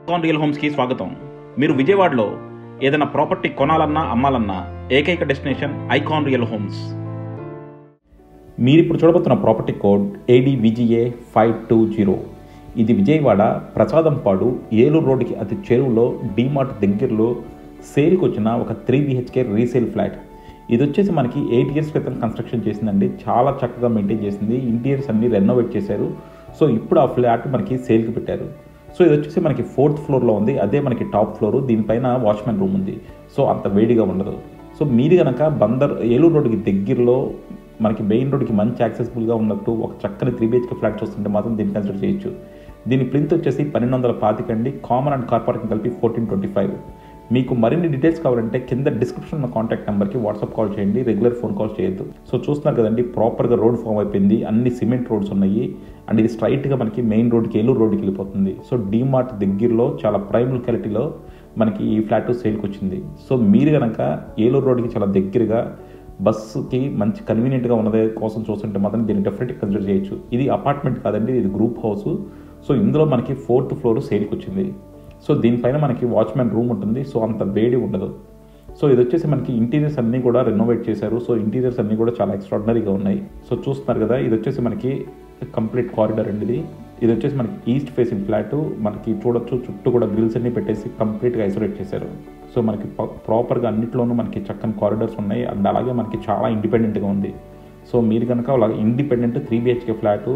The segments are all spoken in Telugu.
కాన్ రియల్ హోమ్స్కి స్వాగతం మీరు విజయవాడలో ఏదైనా ప్రాపర్టీ కొనాలన్నా అమ్మాలన్నా ఏకైక డెస్టినేషన్ ఐకాన్ రియల్ హోమ్స్ మీరు ఇప్పుడు చూడబోతున్న property code ADVGA five two zero ఇది విజయవాడ ప్రసాదంపాడు ఏలూరు రోడ్డుకి అతి చెరువులో డీమార్ట్ దగ్గరలో సేల్కి వచ్చిన ఒక త్రీ బిహెచ్కే రీసేల్ ఫ్లాట్ ఇది వచ్చేసి మనకి ఎయిట్ ఇయర్స్ క్రితం కన్స్ట్రక్షన్ చేసిందండి చాలా చక్కగా మెయింటైన్ చేసింది ఇంటీరియర్స్ అన్ని రెనోవేట్ చేశారు సో ఇప్పుడు ఆ ఫ్లాట్ మనకి సేల్కి పెట్టారు సో ఇది వచ్చేసి మనకి ఫోర్త్ ఫ్లోర్లో ఉంది అదే మనకి టాప్ ఫ్లోర్ దీనిపైన వాచ్మెన్ రూమ్ ఉంది సో అంత వేడిగా ఉండదు సో మీరు కనుక బందర్ ఏలూరు రోడ్డుకి దగ్గరలో మనకి మెయిన్ రోడ్డుకి మంచి యాక్సెసిబుల్గా ఉన్నట్టు ఒక చక్కని త్రీ బిహెచ్కే ఫ్లాట్ చూస్తుంటే మాత్రం దీన్ని కన్సిడర్ చేయొచ్చు దీని ప్రింట్ వచ్చేసి పన్నెండు వందల పాతికండి కామన్ అండ్ కార్ పార్కింగ్ కలిపి ఫోర్టీన్ ట్వంటీ ఫైవ్ మీకు మరిన్ని డీటెయిల్స్ కావాలంటే కింద డిస్క్రిప్షన్ ఉన్న కాంటాక్ట్ నెంబర్కి వాట్సాప్ కాల్ చేయండి రెగ్యులర్ ఫోన్ కాల్స్ చేయొద్దు సో చూస్తున్నారు కదండి ప్రాపర్గా రోడ్ ఫామ్ అయిపోయింది అన్ని సిమెంట్ రోడ్స్ ఉన్నాయి అండ్ ఇది స్ట్రైట్గా మనకి మెయిన్ రోడ్కి ఏలూరు రోడ్కి వెళ్ళిపోతుంది సో డీమార్ట్ దగ్గరలో చాలా ప్రైమ్ లొకాలిటీలో మనకి ఈ ఫ్లాట్ సేల్కి వచ్చింది సో మీరు కనుక ఏలూరు రోడ్కి చాలా దగ్గరగా బస్సుకి మంచి కన్వీనియంట్గా ఉన్నదే కోసం చూస్తుంటే మాత్రం దీన్ని డెఫినెట్గా కన్సిడర్ చేయొచ్చు ఇది అపార్ట్మెంట్ కాదండి ఇది గ్రూప్ హౌస్ సో ఇందులో మనకి ఫోర్త్ ఫ్లోర్ సేల్కి వచ్చింది సో దీనిపైన మనకి వాచ్మెన్ రూమ్ ఉంటుంది సో అంత వేడి ఉండదు సో ఇది వచ్చేసి మనకి ఇంటీరియర్స్ అన్నీ కూడా రెనోవేట్ చేశారు సో ఇంటీరియర్స్ అన్నీ కూడా చాలా ఎక్స్ట్రాడినరీగా ఉన్నాయి సో చూస్తున్నారు కదా ఇది వచ్చేసి మనకి కంప్లీట్ కారిడార్ అండి ఇది ఇది వచ్చేసి మనకి ఈస్ట్ ఫేసింగ్ ఫ్లాట్ మనకి చూడొచ్చు చుట్టూ కూడా గ్రిల్స్ అన్ని పెట్టేసి కంప్లీట్గా ఐసోలేట్ చేశారు సో మనకి ప్రాపర్గా అన్నిట్లోనూ మనకి చక్కని కారిడార్స్ ఉన్నాయి అండ్ అలాగే మనకి చాలా ఇండిపెండెంట్గా ఉంది సో మీరు కనుక అలా ఇండిపెండెంట్ త్రీ బిహెచ్కే ఫ్లాట్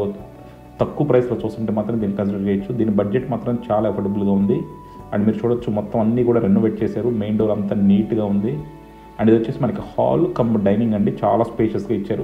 తక్కువ ప్రైస్లో చూస్తుంటే మాత్రం దీన్ని కన్సిడర్ చేయొచ్చు దీని బడ్జెట్ మాత్రం చాలా అఫోర్డబుల్గా ఉంది అండ్ మీరు చూడొచ్చు మొత్తం అన్నీ కూడా రెనోవేట్ చేశారు మెయిన్ డోర్ అంతా నీట్గా ఉంది అండ్ ఇది వచ్చేసి మనకి హాల్ కమ్ డైనింగ్ అండి చాలా స్పేషియస్గా ఇచ్చారు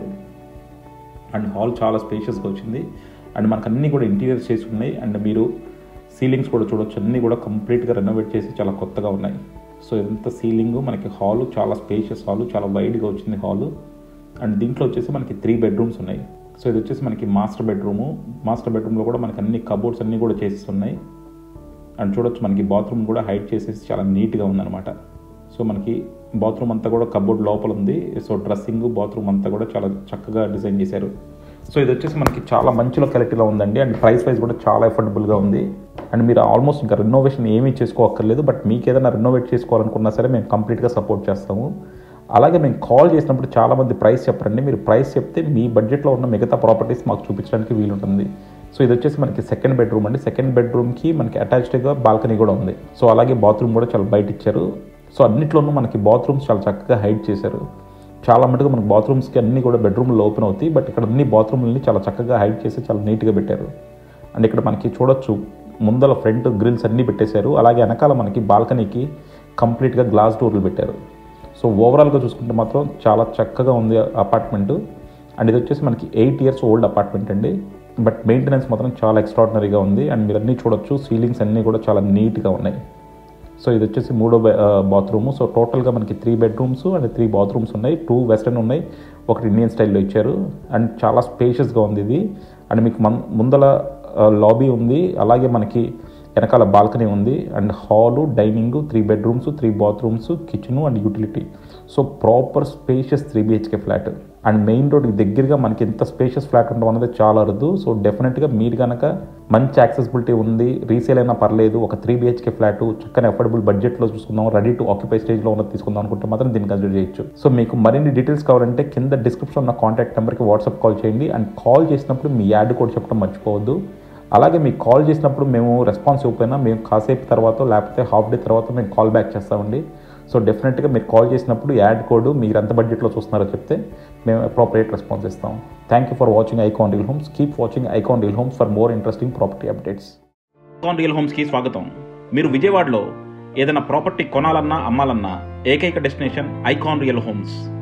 అండ్ హాల్ చాలా స్పేషియస్గా వచ్చింది అండ్ మనకు అన్నీ కూడా ఇంటీరియర్స్ చేసి ఉన్నాయి అండ్ మీరు సీలింగ్స్ కూడా చూడొచ్చు అన్నీ కూడా కంప్లీట్గా రెనోవేట్ చేసి చాలా కొత్తగా ఉన్నాయి సో ఎంత సీలింగ్ మనకి హాల్ చాలా స్పేషియస్ హాల్ చాలా వైడ్గా వచ్చింది హాల్ అండ్ దీంట్లో వచ్చేసి మనకి త్రీ బెడ్రూమ్స్ ఉన్నాయి సో ఇది వచ్చేసి మనకి మాస్టర్ బెడ్రూము మాస్టర్ బెడ్రూమ్లో కూడా మనకి అన్ని కబోర్డ్స్ అన్నీ కూడా చేసి ఉన్నాయి అండ్ చూడొచ్చు మనకి బాత్రూమ్ కూడా హైట్ చేసేసి చాలా నీట్గా ఉందన్నమాట సో మనకి బాత్రూమ్ అంతా కూడా కబోర్డ్ లోపల ఉంది సో డ్రెస్సింగ్ బాత్రూమ్ అంతా కూడా చాలా చక్కగా డిజైన్ చేశారు సో ఇది వచ్చేసి మనకి చాలా మంచి లొకాలిటీలో ఉందండి అండ్ ప్రైస్ వైజ్ కూడా చాలా ఎఫోర్డబుల్గా ఉంది అండ్ మీరు ఆల్మోస్ట్ ఇంకా రెనోవేషన్ ఏమీ చేసుకోవక్కర్లేదు బట్ మీకు ఏదైనా రెనోవేట్ చేసుకోవాలనుకున్నా సరే మేము కంప్లీట్గా సపోర్ట్ చేస్తాము అలాగే మేము కాల్ చేసినప్పుడు చాలామంది ప్రైస్ చెప్పరండి మీరు ప్రైస్ చెప్తే మీ బడ్జెట్లో ఉన్న మిగతా ప్రాపర్టీస్ మాకు చూపించడానికి వీలుంటుంది సో ఇది వచ్చేసి మనకి సెకండ్ బెడ్రూమ్ అండి సెకండ్ బెడ్రూమ్కి మనకి అటాచ్డ్గా బాల్కనీ కూడా ఉంది సో అలాగే బాత్రూమ్ కూడా చాలా బయట ఇచ్చారు సో అన్నిట్లోనూ మనకి బాత్రూమ్స్ చాలా చక్కగా హైట్ చేశారు చాలా మటుకు మనకి బాత్రూమ్స్కి అన్నీ కూడా బెడ్రూమ్లో ఓపెన్ అవుతాయి బట్ ఇక్కడ అన్ని బాత్రూమ్లని చాలా చక్కగా హైట్ చేసి చాలా నీట్గా పెట్టారు అండ్ ఇక్కడ మనకి చూడొచ్చు ముందల ఫ్రంట్ గ్రిల్స్ అన్నీ పెట్టేశారు అలాగే వెనకాల మనకి బాల్కనీకి కంప్లీట్గా గ్లాస్ డోర్లు పెట్టారు సో ఓవరాల్గా చూసుకుంటే మాత్రం చాలా చక్కగా ఉంది అపార్ట్మెంట్ అండ్ ఇది వచ్చేసి మనకి ఎయిట్ ఇయర్స్ ఓల్డ్ అపార్ట్మెంట్ అండి బట్ మెయింటెనెన్స్ మాత్రం చాలా ఎక్స్ట్రాడినరీగా ఉంది అండ్ మీరు అన్నీ చూడొచ్చు సీలింగ్స్ అన్నీ కూడా చాలా నీట్గా ఉన్నాయి సో ఇది వచ్చేసి మూడో బాత్రూము సో టోటల్గా మనకి three bedrooms and three bathrooms ఉన్నాయి టూ వెస్టర్న్ ఉన్నాయి ఒకటి ఇండియన్ స్టైల్లో ఇచ్చారు అండ్ చాలా స్పేషియస్గా ఉంది ఇది అండ్ మీకు మన్ ముందల లాబీ ఉంది అలాగే మనకి వెనకాల బాల్కనీ ఉంది and hall dining three bedrooms three bathrooms kitchen and utility so proper spacious three BHK flat and main రోడ్కి దగ్గరగా మనకి ఎంత స్పేషియస్ ఫ్లాట్ ఉండడం అనేది చాలా అరుదు సో డెఫినెట్గా మీరు కనుక మంచి యాక్సెసిబిలిటీ ఉంది రీసేల్ అయినా పర్లేదు ఒక త్రీ బిహెచ్కే ఫ్లాట్ చక్కని అఫోర్డబుల్ బడ్జెట్లో చూసుకుందాం రెడీ టు ఆక్యుపై స్టేజ్లో ఉన్నది తీసుకుందాం అనుకుంటే మాత్రం దీన్ని కన్సిడర్ చేయొచ్చు సో మీకు మరిన్ని డీటెయిల్స్ కావాలంటే కింద డిస్క్రిప్షన్ ఉన్న కాంటాక్ట్ నెంబర్కి వాట్సాప్ కాల్ చేయండి అండ్ కాల్ చేసినప్పుడు మీ యాడ్ కోడ్ చెప్పడం మర్చిపోవద్దు అలాగే మీకు కాల్ చేసినప్పుడు మేము రెస్పాన్స్ ఇవ్వకపోయినా మేము కాసేపు తర్వాత లేకపోతే హాఫ్ డే తర్వాత మేము కాల్ బ్యాక్ చేస్తామండి సో డెఫినెట్గా మీరు కాల్ చేసినప్పుడు యాడ్ కోడ్ మీరు ఎంత బడ్జెట్లో చూస్తున్నారో చెప్తే మేము అప్రోప్రియేట్ రెస్పాన్స్ ఇస్తాం thank you for watching Icon Real Homes keep watching Icon Real Homes for more interesting property updates Icon Real హోమ్స్కి స్వాగతం మీరు విజయవాడలో ఏదైనా ప్రాపర్టీ కొనాలన్నా అమ్మాలన్నా ఏకైక డెస్టినేషన్ ఐకాన్ రియల్ హోమ్స్